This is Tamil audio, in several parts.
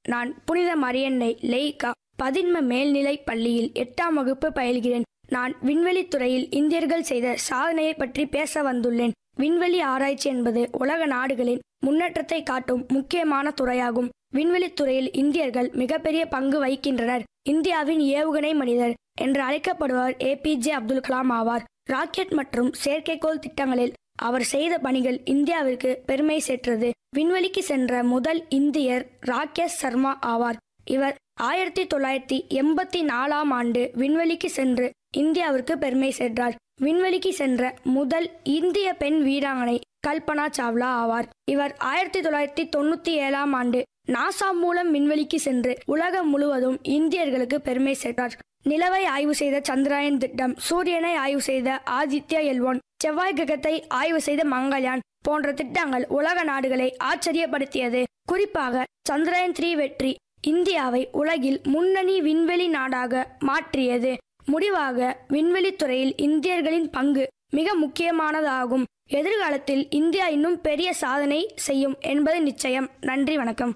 நான் புனித மரியன்னை லெய்கா பதின்ம மேல்நிலைப் பள்ளியில் எட்டாம் வகுப்பு பயில்கிறேன் நான் விண்வெளித் துறையில் இந்தியர்கள் செய்த சாதனையை பற்றி பேச வந்துள்ளேன் விண்வெளி ஆராய்ச்சி என்பது உலக நாடுகளின் முன்னேற்றத்தை காட்டும் முக்கியமான துறையாகும் விண்வெளித் துறையில் இந்தியர்கள் மிகப்பெரிய பங்கு வகிக்கின்றனர் இந்தியாவின் ஏவுகணை மனிதர் என்று அழைக்கப்படுபவர் ஏபிஜே அப்துல் கலாம் ஆவார் ராக்கெட் மற்றும் செயற்கைக்கோள் திட்டங்களில் அவர் செய்த பணிகள் இந்தியாவிற்கு பெருமை சேர்த்தது விண்வெளிக்கு சென்ற முதல் இந்தியர் ராகேஷ் சர்மா ஆவார் இவர் ஆயிரத்தி தொள்ளாயிரத்தி எண்பத்தி நாலாம் ஆண்டு விண்வெளிக்கு சென்று இந்தியாவிற்கு பெருமை சேர்த்தார் விண்வெளிக்கு சென்ற முதல் இந்திய பெண் வீராங்கனை கல்பனா சாவ்லா ஆவார் இவர் ஆயிரத்தி தொள்ளாயிரத்தி தொண்ணூத்தி ஏழாம் ஆண்டு நாசா மூலம் விண்வெளிக்கு சென்று உலகம் முழுவதும் இந்தியர்களுக்கு பெருமை சேர்த்தார் நிலவை ஆய்வு செய்த சந்திராயன் திட்டம் சூரியனை ஆய்வு செய்த ஆதித்யா எல்வான் செவ்வாய் கிரகத்தை ஆய்வு செய்த மங்கள்யான் போன்ற திட்டங்கள் உலக நாடுகளை ஆச்சரியப்படுத்தியது குறிப்பாக சந்திராயன் த்ரீ வெற்றி இந்தியாவை உலகில் முன்னணி விண்வெளி நாடாக மாற்றியது முடிவாக விண்வெளித் துறையில் இந்தியர்களின் பங்கு மிக முக்கியமானதாகும் எதிர்காலத்தில் இந்தியா இன்னும் பெரிய சாதனை செய்யும் என்பது நிச்சயம் நன்றி வணக்கம்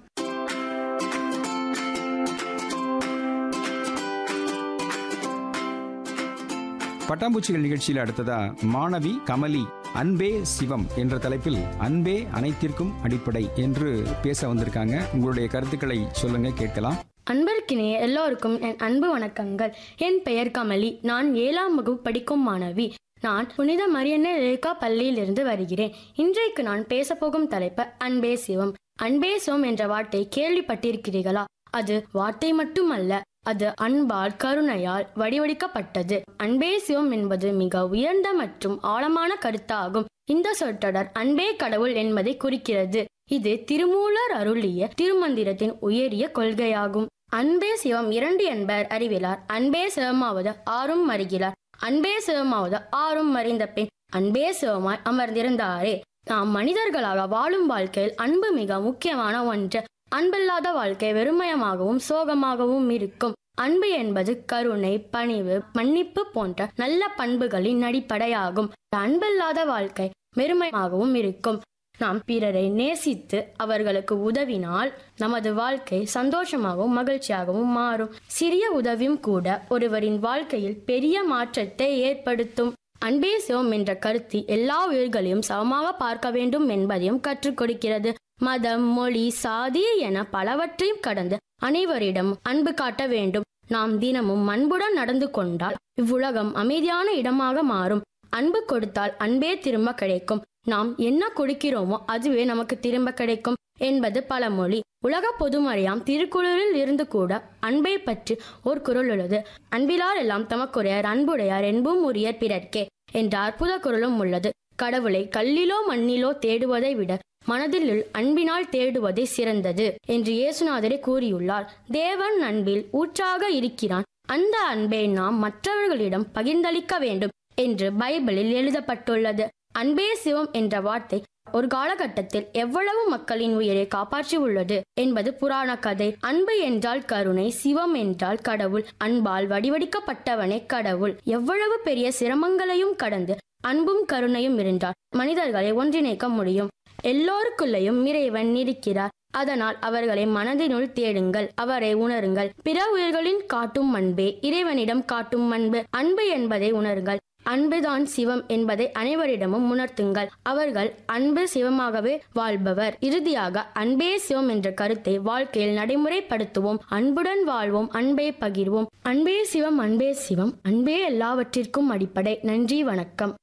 பட்டாம்பூச்சிகள் நிகழ்ச்சியில் அடுத்ததா மாணவி கமலி அன்பே சிவம் என்ற தலைப்பில் அன்பே அனைத்திற்கும் அடிப்படை என்று பேச வந்திருக்காங்க உங்களுடைய கருத்துக்களை சொல்லுங்க கேட்கலாம் அன்பர்க்கினிய எல்லோருக்கும் என் அன்பு வணக்கங்கள் என் பெயர் கமலி நான் ஏழாம் வகுப்பு படிக்கும் மாணவி நான் புனித மரியன்ன ரேகா பள்ளியிலிருந்து வருகிறேன் இன்றைக்கு நான் பேசப்போகும் தலைப்பு அன்பே சிவம் அன்பே சிவம் என்ற வார்த்தை கேள்விப்பட்டிருக்கிறீர்களா அது வார்த்தை மட்டுமல்ல அது அன்பால் கருணையால் வடிவடிக்கப்பட்டது அன்பே சிவம் என்பது மிக உயர்ந்த மற்றும் ஆழமான கருத்தாகும் இந்த சொற்றொடர் அன்பே கடவுள் என்பதை குறிக்கிறது இது திருமூலர் அருளிய திருமந்திரத்தின் உயரிய கொள்கையாகும் அன்பே சிவம் இரண்டு என்பர் அறிவிலார் அன்பே சிவமாவது ஆறும் மறிகிறார் அன்பே சிவமாவது ஆறும் மறிந்த பின் அன்பே சிவமாய் அமர்ந்திருந்தாரே நாம் மனிதர்களாக வாழும் வாழ்க்கையில் அன்பு மிக முக்கியமான ஒன்று அன்பில்லாத வாழ்க்கை வெறுமயமாகவும் சோகமாகவும் இருக்கும் அன்பு என்பது கருணை பணிவு மன்னிப்பு போன்ற நல்ல பண்புகளின் அடிப்படையாகும் அன்பில்லாத வாழ்க்கை வெறுமயமாகவும் இருக்கும் நாம் பிறரை நேசித்து அவர்களுக்கு உதவினால் நமது வாழ்க்கை சந்தோஷமாகவும் மகிழ்ச்சியாகவும் மாறும் சிறிய உதவியும் கூட ஒருவரின் வாழ்க்கையில் பெரிய மாற்றத்தை ஏற்படுத்தும் அன்பே சிவம் என்ற கருத்து எல்லா உயிர்களையும் சமமாக பார்க்க வேண்டும் என்பதையும் கற்றுக் கொடுக்கிறது மதம் மொழி சாதி என பலவற்றையும் கடந்து அனைவரிடம் அன்பு காட்ட வேண்டும் நாம் தினமும் அன்புடன் நடந்து கொண்டால் இவ்வுலகம் அமைதியான இடமாக மாறும் அன்பு கொடுத்தால் அன்பே திரும்ப கிடைக்கும் நாம் என்ன கொடுக்கிறோமோ அதுவே நமக்கு திரும்ப கிடைக்கும் என்பது பழமொழி உலக பொதுமறையாம் திருக்குறளில் இருந்து கூட அன்பை பற்றி ஒரு குரல் உள்ளது அன்பிலார் எல்லாம் தமக்குறையார் அன்புடையார் என்பும் உரியர் பிறர்க்கே என்ற அற்புத குரலும் உள்ளது கடவுளை கல்லிலோ மண்ணிலோ தேடுவதை விட மனதில் அன்பினால் தேடுவதே சிறந்தது என்று இயேசுநாதரே கூறியுள்ளார் தேவன் அன்பில் ஊற்றாக இருக்கிறான் அந்த அன்பை நாம் மற்றவர்களிடம் பகிர்ந்தளிக்க வேண்டும் என்று பைபிளில் எழுதப்பட்டுள்ளது அன்பே சிவம் என்ற வார்த்தை ஒரு காலகட்டத்தில் எவ்வளவு மக்களின் உயிரை காப்பாற்றி உள்ளது என்பது புராண கதை அன்பு என்றால் கருணை சிவம் என்றால் கடவுள் அன்பால் வடிவடிக்கப்பட்டவனே கடவுள் எவ்வளவு பெரிய சிரமங்களையும் கடந்து அன்பும் கருணையும் இருந்தால் மனிதர்களை ஒன்றிணைக்க முடியும் எல்லோருக்குள்ளேயும் இறைவன் இருக்கிறார் அதனால் அவர்களை மனதினுள் தேடுங்கள் அவரை உணருங்கள் பிற உயிர்களின் காட்டும் அன்பே இறைவனிடம் காட்டும் அன்பு அன்பு என்பதை உணருங்கள் அன்புதான் சிவம் என்பதை அனைவரிடமும் உணர்த்துங்கள் அவர்கள் அன்பு சிவமாகவே வாழ்பவர் இறுதியாக அன்பே சிவம் என்ற கருத்தை வாழ்க்கையில் நடைமுறைப்படுத்துவோம் அன்புடன் வாழ்வோம் அன்பை பகிர்வோம் அன்பே சிவம் அன்பே சிவம் அன்பே எல்லாவற்றிற்கும் அடிப்படை நன்றி வணக்கம்